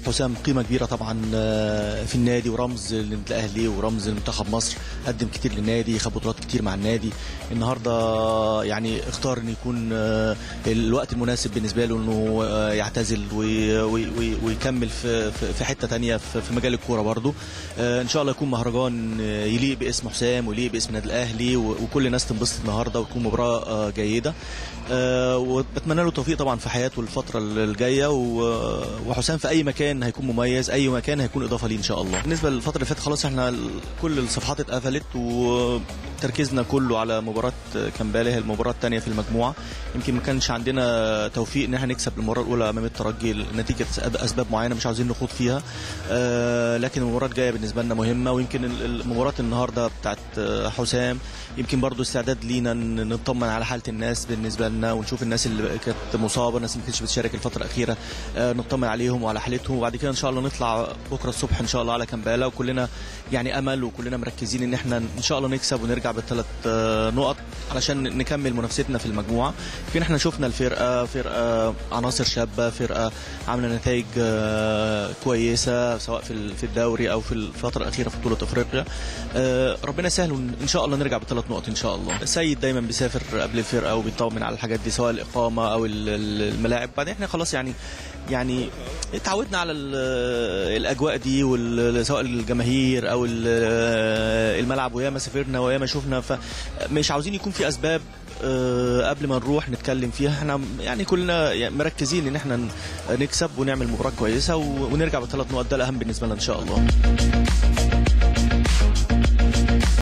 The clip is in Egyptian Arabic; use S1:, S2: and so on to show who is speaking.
S1: حسام قيمه كبيره طبعا آه، في النادي ورمز للنادي الاهلي ورمز لمنتخب مصر قدم كتير للنادي خد بطولات كتير مع النادي النهارده يعني اختار ان يكون آه، الوقت المناسب بالنسبه له انه آه، يعتزل وي- وي- وي- ويكمل في في في حته تانية في في مجال الكوره برضه آه، ان شاء الله يكون مهرجان آه، يليق باسم حسام ويليق باسم النادي الاهلي و- وكل الناس تنبسط النهارده وتكون مباراه آه، جيده آه، وبتمنى له التوفيق طبعا في حياته الفتره الجايه و- وحسام في اي مكان هيكون مميز اي مكان هيكون اضافه ليه ان شاء الله بالنسبه للفتره اللي فاتت خلاص احنا ال- كل الصفحات اتقفلت وتركيزنا كله على مباراه كامبالا هي المباراه الثانيه في المجموعه يمكن ما كانش عندنا توفيق ان احنا نكسب المباراه الاولى امام الترجي نتيجه اسباب معينه مش عاوزين نخوض فيها آه، لكن المباراه الجايه بالنسبه لنا مهمه ويمكن ال- المباراه النهارده بتاعت آه، حسام يمكن برضو استعداد لينا ن- نطمن على حاله الناس بالنسبه لنا ونشوف الناس اللي كانت مصابه الناس اللي ما كانتش بتشارك الفتره الاخيره آه، نطمن عليهم وعلى حالتهم وبعد كده ان شاء الله نطلع بكره الصبح ان شاء الله على كامبالا وكلنا يعني امل وكلنا مركزين ان احنا ان شاء الله نكسب ونرجع بالثلاث آه، نقط علشان نكمل منافستنا في المجموعه يمكن احنا شفنا الفرقه فرقه عناصر شابه فرقه عامله نتائج آه، كويسه سواء في ال- في الدوري او في الفتره الاخيره في بطوله افريقيا آه، ربنا يسهل وان شاء الله نرجع بثلاث نقط ان شاء الله سيد دايما بيسافر قبل الفرقه وبيطمن على الحاجات دي سواء الاقامه او ال- ال- الملاعب بعدين احنا خلاص يعني يعني اتعودنا على ال- الاجواء دي وال- سواء الجماهير او ال- الملعب وياما سافرنا وياما شفنا فمش عاوزين يكون في اسباب آه، قبل ما نروح نتكلم فيها احنا يعني كلنا يعني مركزين ان احنا نكسب ونعمل مباراه كويسه و- ونرجع بثلاث نقط ده الاهم بالنسبه لنا ان شاء الله